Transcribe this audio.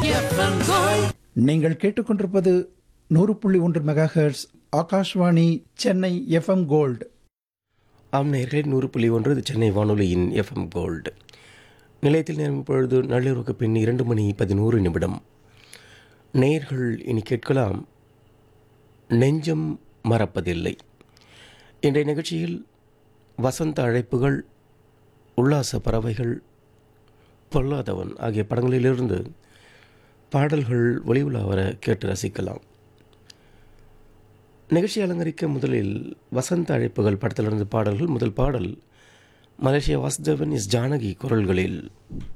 FM gold நீங்கள் கேட்டுக்கொண்டிருப்பது நூறு புள்ளி ஒன்று megahertz Akashvani Chennai FM gold ஆம் நேர்களே நூறு புள்ளி ஒன்று இது சென்னை வானொலியின் எஃப்எம் கோல்டு நிலையத்தில் நேரம் இப்பொழுது நள்ளிரவுக்கு பின் இரண்டு மணி பதினோரு நிமிடம் நேர்கள் இனி கேட்கலாம் நெஞ்சம் மறப்பதில்லை இன்றைய நிகழ்ச்சியில் வசந்த அழைப்புகள் உல்லாச பறவைகள் பொல்லாதவன் ஆகிய படங்களிலிருந்து பாடல்கள் ஒளி உலா வர கேட்டு ரசிக்கலாம் நிகழ்ச்சி அலங்கரிக்க முதலில் வசந்த அழைப்புகள் படத்திலிருந்து பாடல்கள் முதல் பாடல் மலேசியா வாசுதேவன் இஸ் ஜானகி குரல்களில்